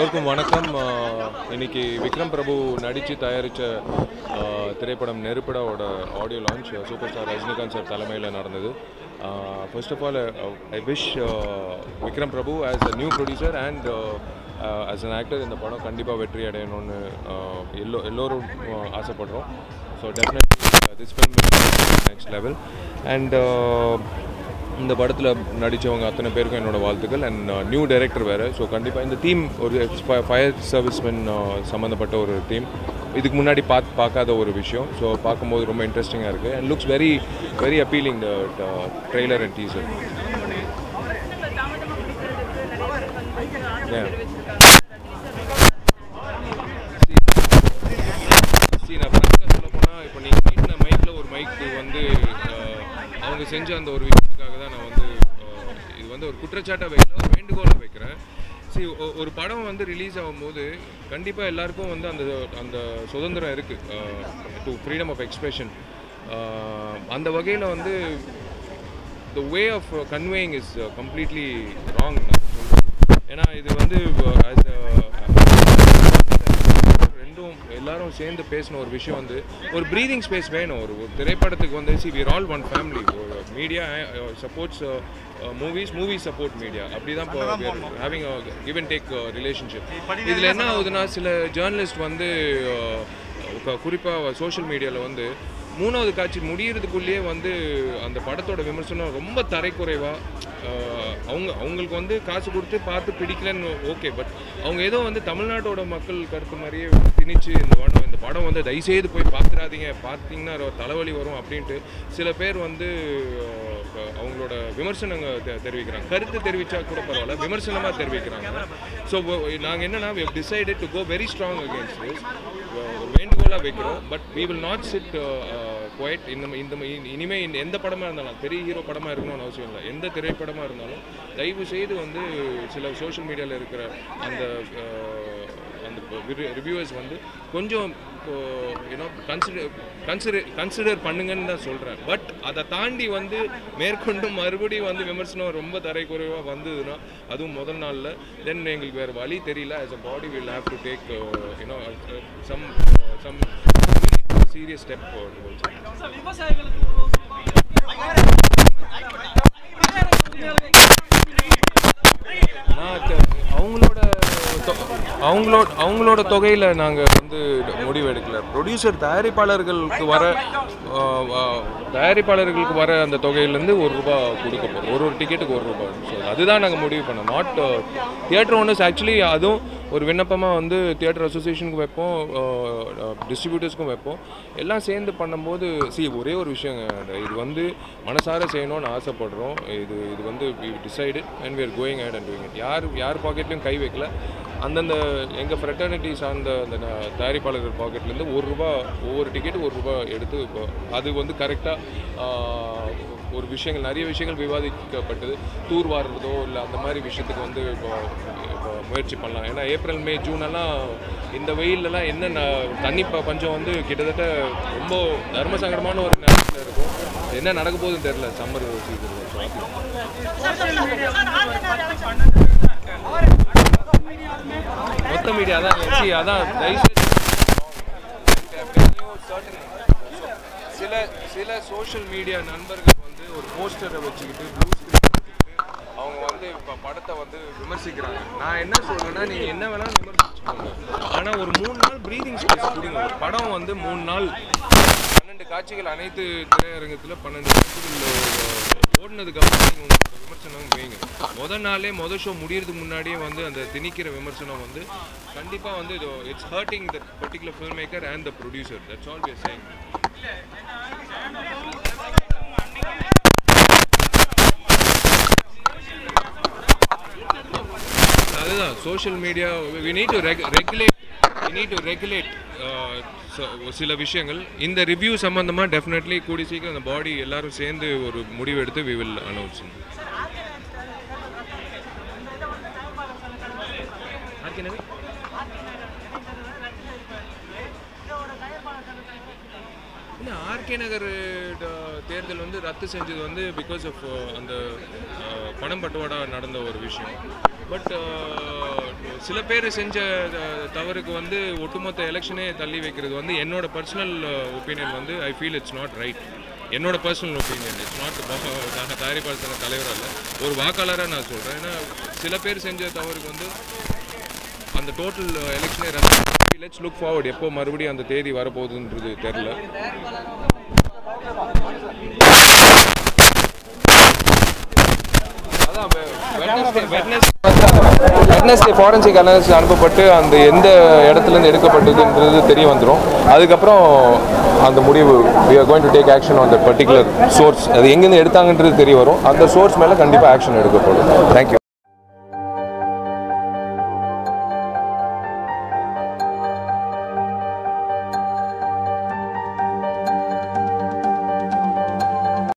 எல்லோருக்கும் வணக்கம் ஆஹ் இன்னைக்கு விக்ரம் பிரபு நடித்து தயாரித்த திரைப்படம் நெருப்படாவோட audio launch super star Rajinikanth sir தலைமையில் நடந்தது first of all I wish Vikram Prabhu as a new producer and as an actor இந்த படம் கண்டிப்பாக வெற்றி அடையணும்னு ஆஹ் எல்லோ எல்லோரும் ஆஹ் ஆசைப்படுறோம் so definitely this film next level and இந்த படத்தில் நடித்தவங்க அத்தனை பேருக்கும் என்னோட வாழ்த்துக்கள் அண்ட் நியூ டைரக்டர் வேறு ஸோ கண்டிப்பாக இந்த தீம் ஒரு ஃபயர் சர்வீஸ்மென் சம்மந்தப்பட்ட ஒரு தீம் இதுக்கு முன்னாடி பார்த்து பார்க்காத ஒரு விஷயம் ஸோ பார்க்கும்போது ரொம்ப இன்ட்ரெஸ்டிங்காக இருக்குது and looks very very appealing the trailer and teaser சி நான் ஃப்ரெண்ட்ஸாக சொல்ல போனால் இப்போ நீங்கள் நீட்டின மைக்கில் ஒரு மைக்கு வந்து அஹ், அவங்க செஞ்ச அந்த ஒரு விஷயத்துக்காக தான் நான் வந்து அஹ், இது வந்து ஒரு குற்றச்சாட்டாக வைக்கல ஒரு வேண்டுகோளை வைக்கிறேன் சி ஒரு படம் வந்து ரிலீஸ் ஆகும்போது கண்டிப்பாக எல்லாருக்கும் வந்து அந்த அந்த சுதந்திரம் இருக்குது டு ஃப்ரீடம் ஆஃப் எக்ஸ்பிரஷன் அந்த வகையில் வந்து the way of conveying is completely wrong ஏன்னா இது வந்து as a ரெண்டும் எல்லாரும் சேர்ந்து பேசின ஒரு விஷயம் வந்து ஒரு ப்ரீதிங் ஸ்பேஸ் வேணும் ஒரு ஒரு திரைப்படத்துக்கு வந்து see we're all one family media supports movies movies support media அப்படி தான் இப்போ having give and take relationship இதில் என்ன ஆகுதுன்னா சில ஜேர்னலிஸ்ட் வந்து குறிப்பாக சோஷியல் மீடியாவில் வந்து மூணாவது காட்சி முடியறதுக்குள்ளேயே வந்து அந்த படத்தோட விமர்சனம் ரொம்ப தரைக்குறைவாக அவங்க அவங்களுக்கு வந்து காசு கொடுத்து பார்த்து பிடிக்கலன்னு ஓகே பட் அவங்க ஏதோ வந்து தமிழ்நாட்டோட மக்கள் கருத்து மாதிரியே திணிச்சு இந்த படம் இந்த படம் வந்து தயவுசெய்து போய் பார்த்துடாதீங்க பார்த்தீங்கன்னா ரொ- தலைவலி வரும் அப்படின்ட்டு சில பேர் வந்து அஹ், அவங்களோட விமர்சனங்க தெ- தெரிவிக்கிறாங்க கருத்து தெரிவிச்சா கூட பரவாயில்ல விமர்சனமாக தெரிவிக்கிறாங்க ஸோ நாங்கள் என்னன்னா we have decided to go very strong against this ஒரு வேண்டுகோளாக வைக்கிறோம் but we will not sit quiet இந்த இந்த இனிமேல் இந்த எந்த படமாக இருந்தாலும் பெரிய ஹீரோ படமாக இருக்கணும்னு அவசியம் இல்லை எந்த திரைப்படமாக இருந்தாலும் தயவு செய்து வந்து சில சோஷியல் மீடியாவில் இருக்கிற அந்த அஹ், அந்த ரிவ்யூவர்ஸ் வந்து கொஞ்சம் யூனோ கன்சிடர் கன்சிடர் கன்சிடர் பண்ணுங்கன்னு தான் சொல்கிறேன் பட் அதை தாண்டி வந்து மேற்கொண்டு மறுபடியும் வந்து விமர்சனம் ரொம்ப தரைக்குறைவாக வந்ததுன்னா அதுவும் முதல் நாளில் தென் எங்களுக்கு வேறு வழி தெரியல as a body will have to take you know some some serious step நான் தெ- அவங்களோட தொ- அவங்களோட அவங்களோட தொகையில் நாங்கள் வந்து முடிவு எடுக்கல ப்ரொடியூசர் தயாரிப்பாளர்களுக்கு வர ஆஹ், ஆஹ், தயாரிப்பாளர்களுக்கு வர அந்த தொகையிலேருந்து ஒரு ரூபா கொடுக்க போகிறோம் ஒரு ஒரு டிக்கெட்டுக்கு ஒரு ரூபா ஸோ அதுதான் நாங்கள் முடிவு பண்ணோம் நாட் தியேட்டர் ஓனர்ஸ் ஆக்சுவலி அதுவும் ஒரு விண்ணப்பமாக வந்து தியேட்டர் அசோசியேஷனுக்கு வைப்போம் டிஸ்ட்ரிபியூட்டர்ஸ்க்கும் வைப்போம் எல்லாம் சேர்ந்து பண்ணும்போது சி ஒரே ஒரு விஷயங்க இது வந்து மனசார செய்யணும்னு ஆசைப்படுறோம் இது இது வந்து decide and we are going ahead and doing it யார் யார் பாக்கெட்லையும் கை வைக்கல அந்தந்த எங்கள் ஃப்ரெட்டர்னிட்டி சார்ந்த அந்த ந- தயாரிப்பாளர்கள் பாக்கெட்லேருந்து ஒரு ரூபா ஒவ்வொரு டிக்கெட்டு ஒரு ரூபா எடுத்து இப்போ அது வந்து கரெக்டாக ஒரு விஷயங்கள் நிறைய விஷயங்கள் விவாதிக்கப்பட்டது தூர் வாடுறதோ இல்லை அந்த மாதிரி விஷயத்துக்கு வந்து இப்போ இப்போ முயற்சி பண்ணலாம் ஏன்னா ஏப்ரல் மே ஜூன் எல்லாம் இந்த வெயிலெல்லாம் என்ன ந- தண்ணி ப- பஞ்சம் வந்து கிட்டத்தட்ட ரொம்ப தர்ம சங்கடமான ஒரு நேரத்தில் இருக்கும் என்ன நடக்க போகுதுன்னு தெரியல சம்மர் சீசனில் ஸோ மொத்த மீடியா அதான் see, அதான் தயவுசெய்து சில சில சோஷியல் மீடியா நண்பர்கள் வந்து ஒரு போஸ்டரை வச்சுக்கிட்டு ப்ளூ அவங்க வந்து இப்போ படத்தை வந்து விமர்சிக்கிறாங்க நான் என்ன சொல்றேன்னா நீங்க என்ன வேணாலும் விமர்சிச்சுக்கோங்க ஆனா ஒரு மூணு நாள் ப்ரீதிங் ஸ்பேஸ் கொடுங்க ஒரு படம் வந்து மூணு நாள் பன்னெண்டு காட்சிகள் அனைத்து திரையரங்கத்துல பன்னெண்டு காட்சிகள் ஓடினதுக்கு அப்புறம் நீங்க உங்களோட விமர்சனம் வைங்க முத நாளே முத ஷோ முடியறதுக்கு முன்னாடியே வந்து அந்த திணிக்கிற விமர்சனம் வந்து கண்டிப்பா வந்து it's hurting the particular film maker and the producer that's all we are saying அதுதான் social media we need to regulate we need to regulate சில விஷயங்கள் இந்த ரிவ்யூ சம்மந்தமாக டெஃபினெட்லி கூடி சீக்கிரம் அந்த பாடி எல்லாரும் சேர்ந்து ஒரு முடிவு எடுத்து வி வில் அனௌன்ஸ் இல்லை ஆர்கே நகர் ட- தேர்தல் வந்து ரத்து செஞ்சது வந்து பிகாஸ் ஆஃப் அந்த அஹ், பணம் பட்டுவாடா நடந்த ஒரு விஷயம் பட் சில பேர் செஞ்ச அஹ், தவறுக்கு வந்து ஒட்டுமொத்த எலெக்ஷனே தள்ளி வைக்கிறது வந்து என்னோட பர்சனல் ஒப்பீனியன் வந்து I feel it's not right என்னோட பர்சனல் ஒப்பீனியன் இட்ஸ் நாட் நாங்கள் தயாரிப்பாளர் சங்க தலைவர் அல்ல ஒரு வாக்காளராக நான் சொல்கிறேன் ஏன்னா சில பேர் செஞ்ச தவறுக்கு வந்து அந்த டோட்டல் எலெக்ஷனே ரன் லெட்ஸ் லுக் ஃபார்வர்ட் எப்போ மறுபடியும் அந்த தேதி வரப்போகுதுன்றது தெரில வெட்னஸ்டே ஃபாரன்சிக் அனாலிசிஸ் அனுப்பப்பட்டு அந்த எந்த இடத்துலேருந்து எடுக்கப்பட்டதுன்றது தெரிய வந்துடும் அதுக்கப்புறம் அந்த முடிவு we are going to take action on that particular source அது எங்கேருந்து எடுத்தாங்கன்றது தெரிய வரும் அந்த சோர்ஸ் மேலே கண்டிப்பாக ஆக்ஷன் எடுக்கப்படும் தேங்க்யூ